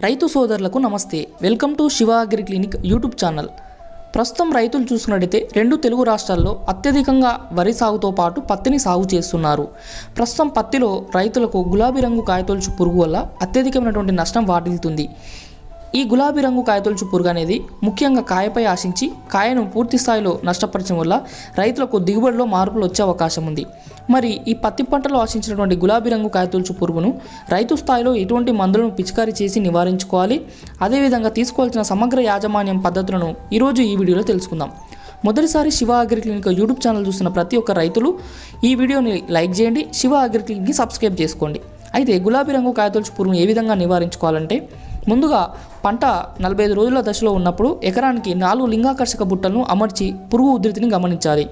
రైతు సోదరులకు నమస్తే welcome to Shiva agri clinic YouTube channel ప్రస్తుతం రైతులు చూసినట్టయితే రెండు తెలుగు రాష్ట్రాల్లో అత్యధికంగా వరి సాగుతో పాటు పత్తిని సాగు చేస్తున్నారు ప్రస్తుతం పత్తిలో రైతులకు గులాబీ రంగు కాయతొలుచు పురుగు వల్ల అత్యధికమైనటువంటి నష్టం వాటిల్లుతుంది ఈ గులాబీ రంగు కాయతొలుచు పురుగు అనేది ముఖ్యంగా కాయపై ఆశించి కాయను పూర్తి స్థాయిలో నష్టపరచడం వల్ల రైతులకు దిగుబడిలో మార్పులు వచ్చే అవకాశం ఉంది మరి ఈ పత్తి పంటలో ఆశించినటువంటి గులాబీ రంగు కాయతొలుచు పురుగును రైతు స్థాయిలో ఎటువంటి మందులను పిచికారీ చేసి నివారించుకోవాలి అదేవిధంగా తీసుకోవాల్సిన సమగ్ర యాజమాన్యం పద్ధతులను ఈరోజు ఈ వీడియోలో తెలుసుకుందాం మొదటిసారి Shiva agri clinic YouTube channel చూస్తున్న ప్రతి ఒక్క రైతులు ఈ వీడియోని లైక్ చేయండి శివ అగ్రి క్లినిక్ని సబ్స్క్రైబ్ చేసుకోండి అయితే గులాబీ రంగు కాయతొలుచు పురుగును ఏ విధంగా నివారించుకోవాలంటే ముందుగా పంట నలభై ఐదు రోజుల దశలో ఉన్నప్పుడు ఎకరానికి నాలుగు లింగాకర్షక బుట్టలను అమర్చి పురుగు ఉధృతిని గమనించాలి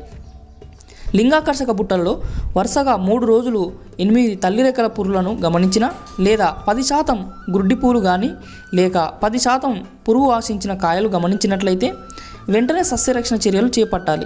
లింగాకర్షక బుట్టల్లో వరుసగా మూడు రోజులు ఎనిమిది తల్లిరెక్కల పురుగులను గమనించిన లేదా పది శాతం గుడ్డి పూలు కానీ లేక పది శాతం పురుగు ఆశించిన కాయలు గమనించినట్లయితే వెంటనే సస్యరక్షణ చర్యలు చేపట్టాలి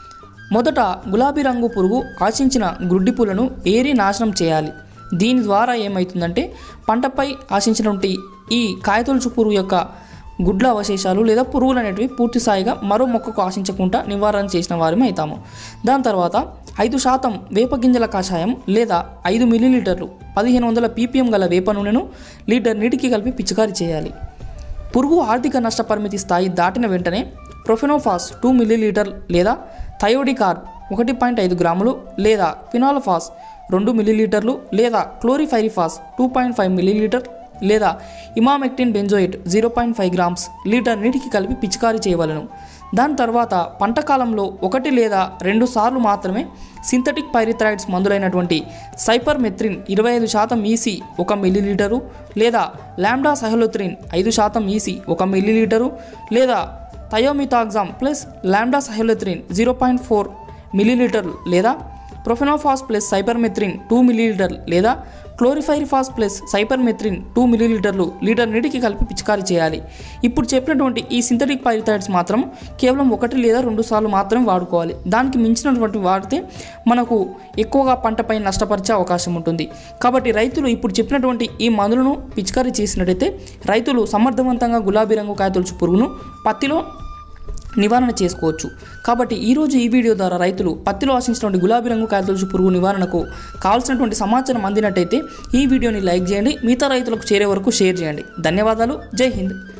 మొదట గులాబీ రంగు పురుగు ఆశించిన గుడ్డి పూలను ఏరి నాశనం చేయాలి దీని ద్వారా ఏమవుతుందంటే పంటపై ఆశించినటువంటి ఈ కాయతొలుచు పురుగు యొక్క గుడ్ల అవశేషాలు లేదా పురుగులు అనేటివి పూర్తి స్థాయిగా మరో మొక్కకు ఆశించకుండా నివారణ చేసిన వారమే అవుతాము దాని తర్వాత ఐదు శాతం వేప గింజల కషాయం లేదా ఐదు మిల్లీలీటర్లు పదిహేను వందల పీపీఎం గల వేప నూనెను లీటర్ నీటికి కలిపి పిచికారీ చేయాలి పురుగు ఆర్థిక నష్ట పరిమితి స్థాయి దాటిన వెంటనే ప్రొఫెనోఫాస్ టూ మిల్లీలీటర్ లేదా థయోడికార్బ్ ఒకటి పాయింట్ ఐదు గ్రాములు లేదా ఫినాల్ఫాస్ రెండు మిల్లీలీటర్లు లేదా chlorpyrifos two point five millilitre లేదా emamectin benzoate zero point five grams litre నీటికి కలిపి పిచికారీ చేయవలను దాని తర్వాత పంట కాలంలో ఒకటి లేదా రెండు సార్లు మాత్రమే సింథటిక్ పైరిథ్రాయిడ్స్ మందులైనటువంటి సైపర్మెత్రిన్ ఇరవై ఐదు శాతం ఈసీ ఒక మిల్లీలీటరు లేదా లాంబ్డా సహలోత్రిన్ ఐదు శాతం ఈసీ ఒక మిల్లీలీటరు లేదా thiamethoxam plus lambda cyhalothrin zero point four మిల్లీలీటర్లు లేదా profenofos plus cypermethrin two millilitre లేదా క్లోరిఫైరిఫాస్ ప్లస్ సైపర్మెత్రిన్ టూ మిల్లీలీటర్లు లీటర్ నీటికి కలిపి పిచికారీ చేయాలి ఇప్పుడు చెప్పినటువంటి ఈ సింథటిక్ పైరిథైడ్స్ మాత్రం కేవలం ఒకటి లేదా రెండు సార్లు మాత్రమే వాడుకోవాలి దానికి మించినటువంటి వాడితే మనకు ఎక్కువగా పంటపై నష్టపరిచే అవకాశం ఉంటుంది కాబట్టి రైతులు ఇప్పుడు చెప్పినటువంటి ఈ మందులను పిచికారీ చేసినట్టయితే రైతులు సమర్థవంతంగా గులాబీ రంగు కాయతొలుచు పురుగును పత్తిలో నివారణ చేసుకోవచ్చు కాబట్టి ఈరోజు ఈ వీడియో ద్వారా రైతులు పత్తిలో ఆశించినటువంటి గులాబీ రంగు కాయతొలుచు పురుగు నివారణకు కావాల్సినటువంటి సమాచారం అందినట్టయితే ఈ వీడియోని లైక్ చేయండి మిగతా రైతులకు చేరే వరకు షేర్ చేయండి ధన్యవాదాలు జై హింద్